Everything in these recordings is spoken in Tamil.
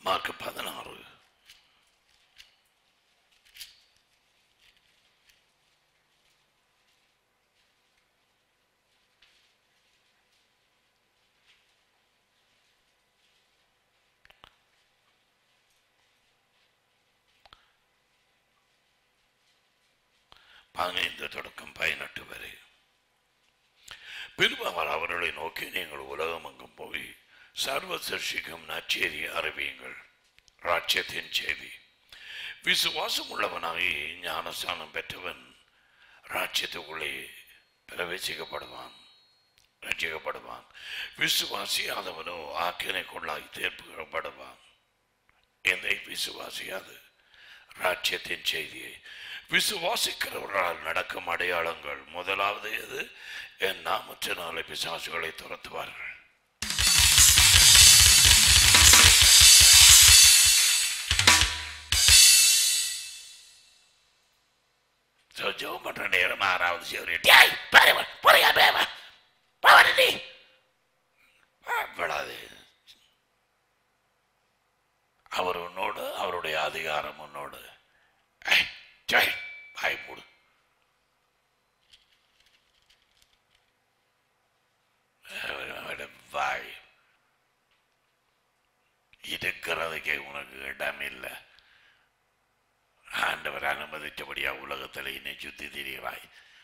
மார்க் பதினாறு பதினைந்து தொடக்கம் பதினெட்டு வரை பின்பு அவர் அவர்களை நோக்கி நீங்கள் உலகமெங்கும் போய் சர்வ சிருஷ்டிக்கும் நற்செய்தி அறிவியுங்கள் ராஜ்யத்தின் செய்தி விசுவாசம் உள்ளவனாகி ஞானஸ்தானம் பெற்றவன் ராஜ்யத்துக்குள்ளே பிரவேசிக்கப்படுவான் ரட்சிக்கப்படுவான் விசுவாசியாதவனோ ஆக்கினைக்குள்ளாய் தீர்ப்புப்படுவான் எதை விசுவாசியாது ராஜ்யத்தின் செய்தியை விசுவாசிக்கிறவர்களால் நடக்கும் அடையாளங்கள் முதலாவது எது என் நாமத்தினாலே பிசாசுகளை துரத்துவார்கள் So, ஜெபம் பண்ற நேரம் ஆறாவது சிவரி டேய் பாருவ பொறையா பேவ பவனி விடாது அவர் உன்னோடு அவருடைய அதிகாரம் உன்னோடு ஏய், ஜெய் வாய் மூடு அவரோட வாய் இருக்கிறதுக்கே உனக்கு இடம் இல்லை ஆண்டவர் அனுமதித்தபடியா உலகத்தில் என்னை சுத்தி திரிவாய்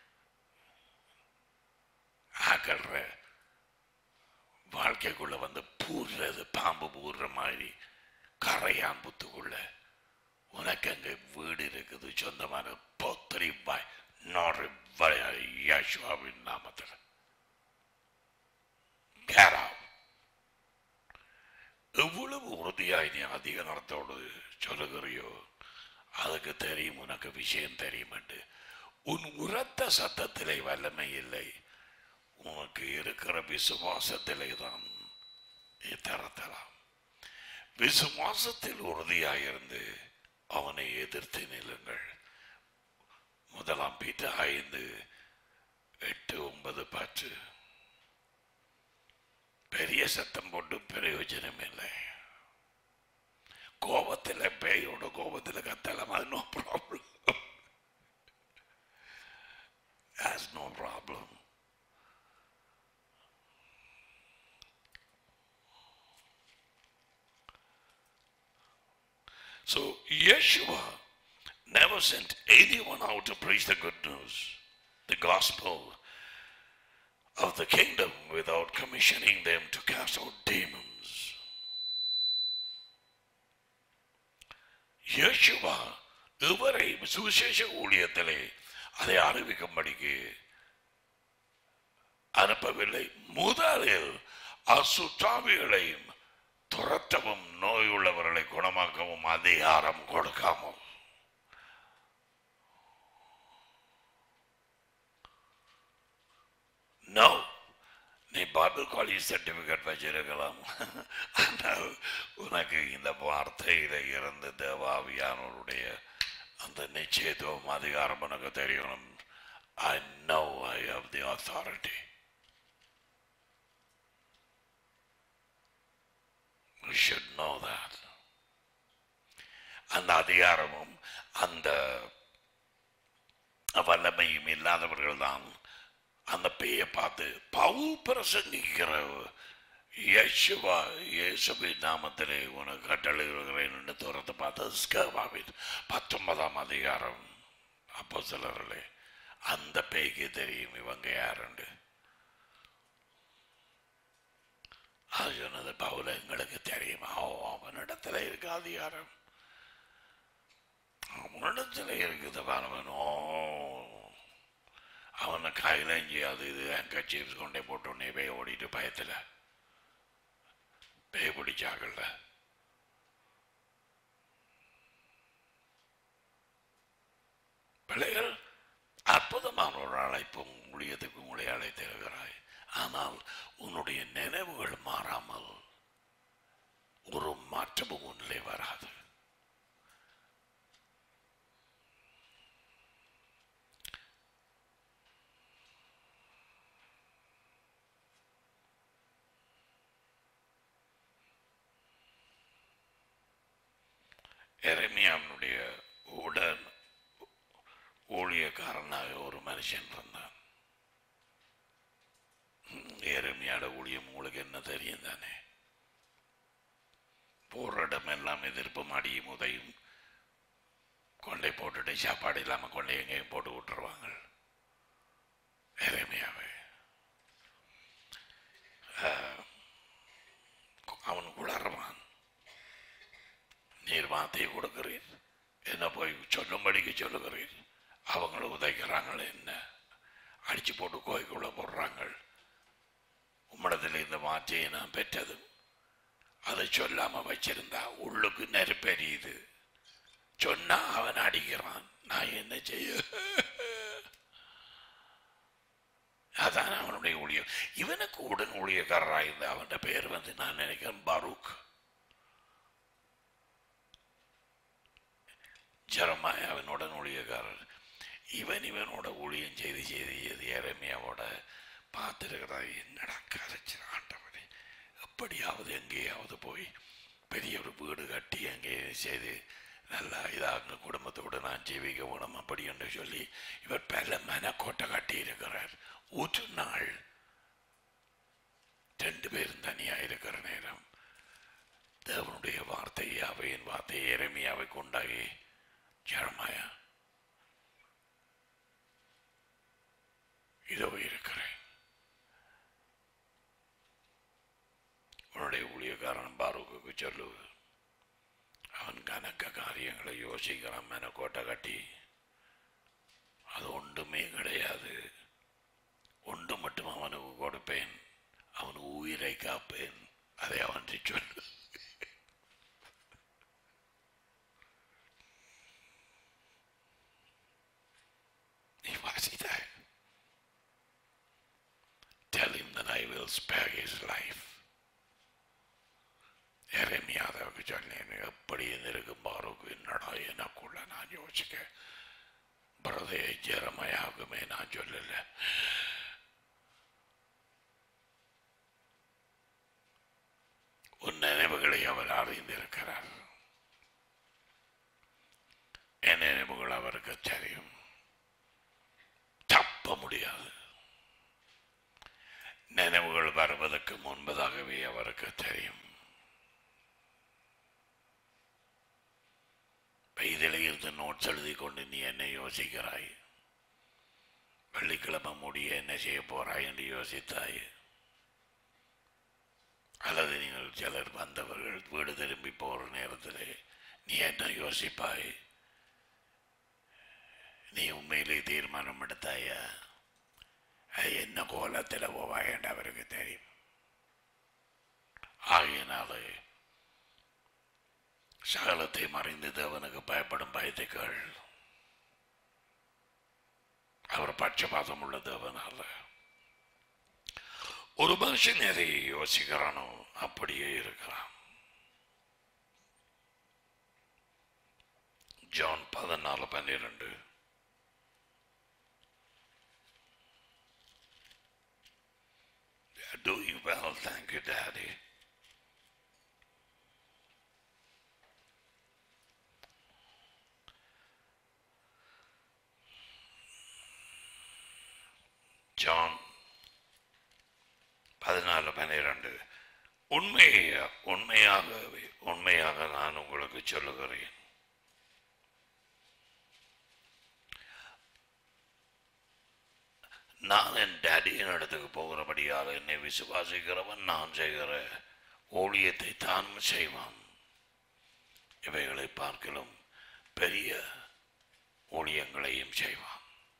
ஆக்கள்ற வாழ்க்கைக்குள்ள வந்து பூர்றது பாம்பு பூர்ற மாதிரி கரையான் புத்துக்குள்ள உனக்கு அங்க வீடு இருக்குது சொந்தமான பொத்தரி வாய் நோறு யசுவாவின் நாமத்தில் Get out. எவ்வளவு உறுதியாய் நீ அதிக நடத்தோடு சொல்லுகிறியோ அதுக்கு தெரியும் உனக்கு விஷயம் தெரியும் என்று உன் உரத்த சத்தத்திலே வல்லமை இல்லை உனக்கு இருக்கிற விசுவாசத்திலே தான் நீ தரத்தலாம் விசுவாசத்தில் உறுதியாயிருந்து அவனை எதிர்த்து நில்லுங்கள் முதலாம் பீட்டு ஐந்து எட்டு ஒன்பது பத்து பெரிய சத்தம் போட்டு பிரயோஜனம் இல்லை கோபத்தில் பேயோட கோபத்தில் கத்தலாம் அது no problem That's no problem. So Yeshua never sent anyone out to preach the good news, the gospel of the kingdom without commissioning them to cast out demons. Yeshua இவரை சுவிசேஷ ஊழியத்திலே அதை அறிவிக்கும்படிக்கு அனுப்பவில்லை முதலில் அசுத்தாவிகளையும் துரத்தவும் நோயுள்ளவர்களை குணமாக்கவும் அதிகாரம் கொடுக்காமல் நோ நீ பைபிள் காலேஜ் சர்டிபிகேட் வச்சிருக்கலாம் ஆனால் உனக்கு இந்த வார்த்தையில இருந்து தேவாவியானவருடைய அந்த நிச்சயத்துவம் அதிகாரம் உனக்கு தெரியணும் I know I have the authority We should know that. அந்த அதிகாரமும் அந்த வல்லமையும் இல்லாதவர்கள் தான் அந்த பேயை பார்த்து பவுல் பிரசங்கிக்கிற யேசுவா இயேசுவின் நாமத்திலே உனக்கு கட்டளைகிறேன் என்று துரத்து பார்த்தது ஸ்கர்வாவின் பத்தொன்பதாம் அதிகாரம் அப்போ சிலர்களே அந்த பேய்க்கு தெரியும் இவங்க யாருண்டு அது சொன்னது பவுல எங்களுக்கு தெரியுமா ஓ அவனிடத்துல இருக்கு அதிகாரம் அவனிடத்துல இருக்குது பாருவன் ஓ அவனை கையிலஞ்சி அது இது ஹேங்கச்சீப்ஸ் கொண்டே போட்டு உடனே பேய் ஓடிட்டு பயத்தில் பேய் பிடிச்சாகல பிள்ளைகள் அற்புதமான ஒரு அழைப்பு ஊழியத்துக்கு உங்களை அழைத்திருக்கிறாய் ஆனால் உன்னுடைய நினைவுகள் மாறாமல் ஒரு மாற்றமும் உன்னிலே வராது எரேமியாவினுடைய உடன் ஊழியக்காரனாக ஒரு மனுஷன் இருந்தான் எரேமியாட ஊழியம் உங்களுக்கு என்ன தெரியும் தானே போற இடம் எல்லாம் எதிர்ப்பும் அடியும் உதையும் கொண்டை போட்டுட்டு சாப்பாடு இல்லாமல் கொண்டை எங்கேயும் போட்டு விட்டுருவாங்க எரேமியாவை ஆஹ், அவன் குளறுவான் நீர் வார்த்தையை கொடுக்கிறீர் என்ன போய் சொல்லும்படிக்கு சொல்லுகிறீர் அவங்களும் உதைக்கிறாங்களே என்ன அடிச்சு போட்டு கோய்க்குள்ள போடுறாங்க உம்மிடத்தில் இந்த வார்த்தையை நான் பெற்றதும் அதை சொல்லாம வச்சிருந்தா உள்ளுக்கு நெருப்பெரியுது சொன்னா அவன் அடிக்கிறான் நான் என்ன செய்ய அதான் அவனுடைய ஊழியம் இவனுக்கு உடன் ஊழியக்காரராக இருந்த அவன் பேர் வந்து நான் நினைக்கிறேன் பரூக் ஜெரமாய் அவனுடன் ஊழியக்காரர் இவன் இவனோட ஊழியம் செய்து செய்து செய்து இறமையாவோட பார்த்துருக்கிறார் என்னடா கரைச்சு ஆண்டவனே எப்படியாவது எங்கேயாவது போய் பெரிய ஒரு வீடு கட்டி அங்கே செய்து நல்லா இதாக குடும்பத்தோடு நான் ஜீவிக்க வேணும் அப்படி என்று சொல்லி இவர் பல மனக்கோட்டை கட்டி இருக்கிறார் ஒரு நாள் ரெண்டு பேரும் தனியாக இருக்கிற நேரம் தேவனுடைய வார்த்தை அவையின் வார்த்தை எரமியாவை கொண்டாகி ஜெரமாயா இதோ இருக்கிறேன் உன்னுடைய ஊழியக்காரன் பாரூக்கு சொல்லு அவன் கணக்க காரியங்களை யோசிக்கிறான் மெனக்கோட்டை கட்டி அது ஒன்றுமே கிடையாது ஒன்று மட்டும் அவனுக்கு கொடுப்பேன் அவன் உயிரை காப்பேன் அதை அவன் சொல்லு நீ வாசித்தாய் Tell him that I will spare his life. எரேமியாவுக்கு சொன்னேன் எப்படி இருக்கும் பாருக்கு என்னடா எனக்குள்ள நான் யோசிக்க பிரதே ஜெரமையாகுமே நான் சொல்லல உன் நினைவுகளை அவர் அறிந்திருக்கிறார் என் நினைவுகள் அவருக்கு தெரியும் தப்ப முடியாது நினைவுகள் வருவதற்கு முன்பதாகவே அவருக்கு தெரியும் இதில் இருந்து நோட்ஸ் எழுதி கொண்டு நீ என்ன யோசிக்கிறாய் வெள்ளிக்கிழமை முடிய என்ன செய்ய போறாய் என்று யோசித்தாய் அல்லது நீங்கள் சிலர் வந்தவர்கள் வீடு திரும்பி போற நேரத்தில் நீ என்ன யோசிப்பாய் நீ உண்மையிலே தீர்மானம் எடுத்தாயா அது என்ன கோலத்தில் போவாய் என்று அவருக்கு தெரியும் ஆகையினாலே சகலத்தை மறைந்து தேவனுக்கு பயப்படும் பயத்தைகள் அவர் பட்சபாதம் உள்ள தேவன் அல்ல ஒரு மனுஷன் எதை யோசிக்கிறானோ அப்படியே இருக்கிறான் ஜான் பதினாலு பன்னிரண்டு Doing well, thank you, Daddy. John பதினாலு பன்னிரண்டு உண்மையா உண்மையாகவே உண்மையாக நான் உங்களுக்கு சொல்லுகிறேன் நான் என் டேடியின் இடத்துக்கு போகிறபடியால் என்னை விசுவாசிக்கிறவன் நான் செய்கிற ஊழியத்தை தானும் செய்வான் இவைகளை பார்க்கலும் பெரிய ஊழியங்களையும் செய்வான்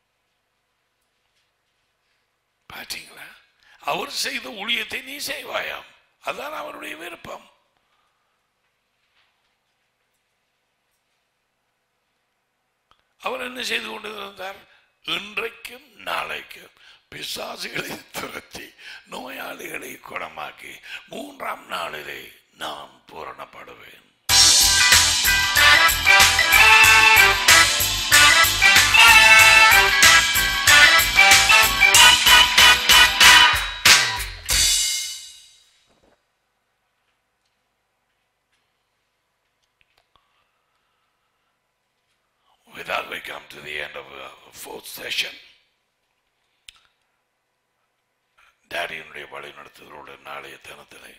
பார்த்தீங்களா அவர் செய்த ஊழியத்தை நீ செய்வாயாம் அதான் அவருடைய விருப்பம் அவர் என்ன செய்து கொண்டிருந்தார் இன்றைக்கும் நாளைக்கும் பிசாசுகளை துரத்தி நோயாளிகளை குணமாக்கி மூன்றாம் நாளிலே நான் பூரணப்படுவேன் come to the end of a fourth session. டேடியினுடைய வழி நடத்துதலோடு நாளைய தினத்திலே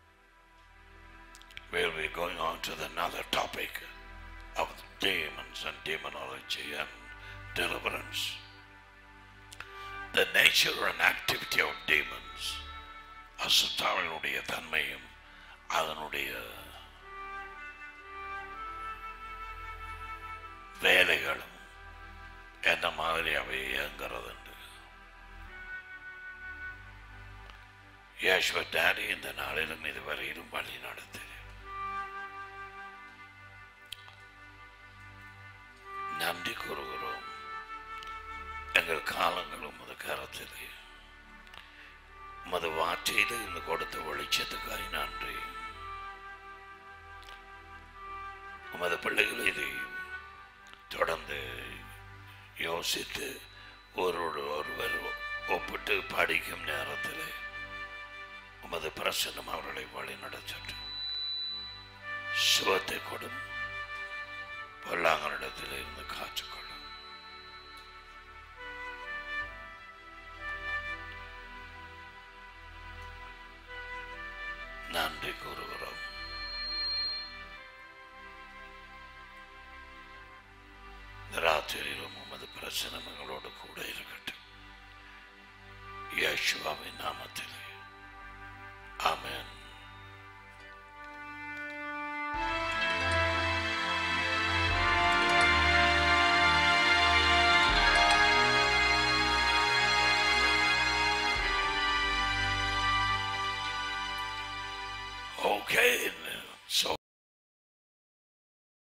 we'll be going on to the another topic of demons and demonology and deliverance. The nature and activity of demons. அசுத்தாவினுடைய தன்மையும் அதனுடைய வேலைகளும் என்ன மாதிரி அவை இயங்குறது யேசுவ டாடி இந்த நாளிலும் இதுவரையிலும் வழி நடத்து நன்றி கூறுகிறோம் எங்கள் காலங்களும் உமது கரத்திலே உமது வார்த்தையில இருந்து கொடுத்த வெளிச்சத்துக்காய் நன்றி உமது பிள்ளைகள் இதை தொடர்ந்து யோசித்து ஒருவர் ஒருவர் ஒப்பிட்டு படிக்கும் நேரத்தில் உமது பிரசன்னம் அவர்களை வழி நடத்தட்டும் சுகத்தை கொடும் பொல்லாங்கனிடத்தில் இருந்து காற்றுக்கொள்ளும் நன்றி கூறுகிறோம் இந்த ராத்திரியிலும் உமது பிரசனம் எங்களோடு கூட இருக்கட்டும் யேசுவாவின் நாமத்திலே ஆமென் Okay, so